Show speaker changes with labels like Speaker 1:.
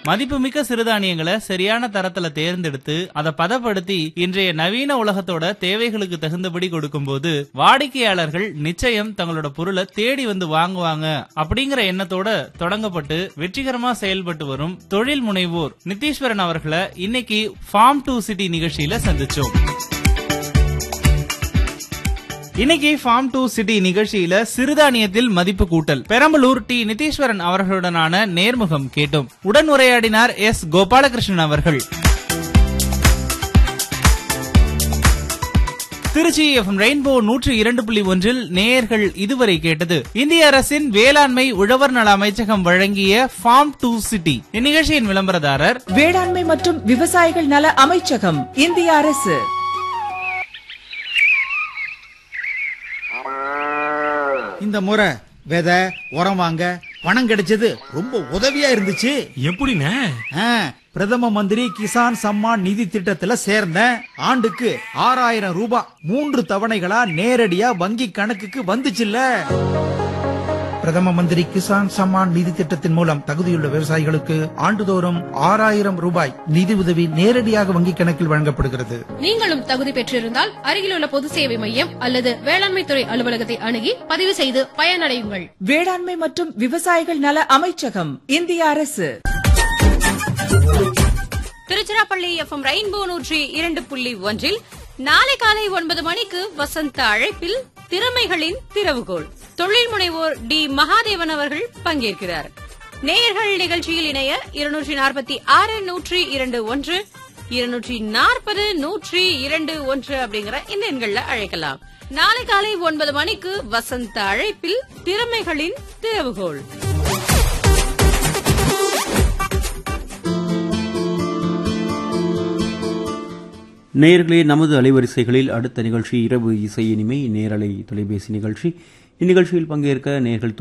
Speaker 1: மதிப்புமிக்க சிறுதானியங்களை சரியான தரத்துல தேர்ந்தெடுத்து அதை பதப்படுத்தி இன்றைய நவீன உலகத்தோட தேவைகளுக்கு தகுந்தபடி கொடுக்கும்போது வாடிக்கையாளர்கள் நிச்சயம் தங்களோட பொருளை தேடி வந்து வாங்குவாங்க அப்படிங்கிற எண்ணத்தோட தொடங்கப்பட்டு வெற்றிகரமா செயல்பட்டு வரும் தொழில் முனைவோர் நிதீஸ்வரன் அவர்களை இன்னைக்கு ஃபார்ம் டு சிட்டி நிகழ்ச்சியில சந்திச்சோம் இன்னைக்கு ஃபார்ம் டு சிட்டி நிகழ்ச்சியில சிறுதானியத்தில் மதிப்பு கூட்டல் பெரம்பலூர் டி நிதீஸ்வரன் அவர்களுடனான நேர்முகம் கேட்டோம் உடன் உரையாடினார் எஸ் கோபாலகிருஷ்ணன் அவர்கள் திருச்சி எஃப்எம் ரெயின்போ நூற்று இரண்டு புள்ளி ஒன்றில் நேயர்கள் இதுவரை கேட்டது இந்திய அரசின் வேளாண்மை உழவர் நல அமைச்சகம் வழங்கிய ஃபார்ம் டு சிட்டி இந்நிகழ்ச்சியின் விளம்பரதாரர்
Speaker 2: வேளாண்மை மற்றும் விவசாயிகள் நல அமைச்சகம் இந்திய அரசு
Speaker 3: இந்த முறை விதை உரம் வாங்க பணம் கிடைச்சது ரொம்ப உதவியா இருந்துச்சு
Speaker 4: எப்படிண்ணே
Speaker 3: ஆ, பிரதம மந்திரி கிசான் சம்மான் நிதி திட்டத்துல சேர்ந்தேன் ஆண்டுக்கு ஆறாயிரம் ரூபாய் மூன்று தவணைகளா நேரடியா வங்கி கணக்குக்கு வந்துச்சுல்ல
Speaker 5: பிரதம மந்திரி கிசான் சம்மான் நிதி திட்டத்தின் மூலம் தகுதியுள்ள விவசாயிகளுக்கு ஆண்டுதோறும் ஆறாயிரம் ரூபாய் நிதி உதவி நேரடியாக வங்கிக் கணக்கில் வழங்கப்படுகிறது
Speaker 6: நீங்களும் தகுதி பெற்றிருந்தால் அருகிலுள்ள பொது சேவை மையம் அல்லது வேளாண்மை துறை அலுவலகத்தை அணுகி பதிவு செய்து பயனடையுங்கள்
Speaker 2: வேளாண்மை மற்றும் விவசாயிகள் நல அமைச்சகம் இந்திய அரசு
Speaker 7: திருச்சிராப்பள்ளி எஃப்எம் ரெயின்போ நூற்றி இரண்டு புள்ளி ஒன்றில் நாளை காலை ஒன்பது மணிக்கு வசந்த அழைப்பில் திறமைகளின் திறவுகோல் தொழில் முனைவோர் டி மகாதேவன் அவர்கள் பங்கேற்கிறார் நேயர்கள் நிகழ்ச்சியில் இணைய இருநூற்றி நாற்பத்தி ஆறு நூற்றி இரண்டு ஒன்று இருநூற்றி நாற்பது நூற்றி இரண்டு ஒன்று அப்படிங்கிற இந்த எண்கள்ல அழைக்கலாம் நாளை காலை ஒன்பது மணிக்கு வசந்த அழைப்பில் திறமைகளின் திறவுகோல்
Speaker 8: நேயர்களே நமது அலைவரிசைகளில் அடுத்த நிகழ்ச்சி இரவு இசை இனிமை நேரலை தொலைபேசி நிகழ்ச்சி இந்நிகழ்ச்சியில் பங்கேற்க நேர்கள்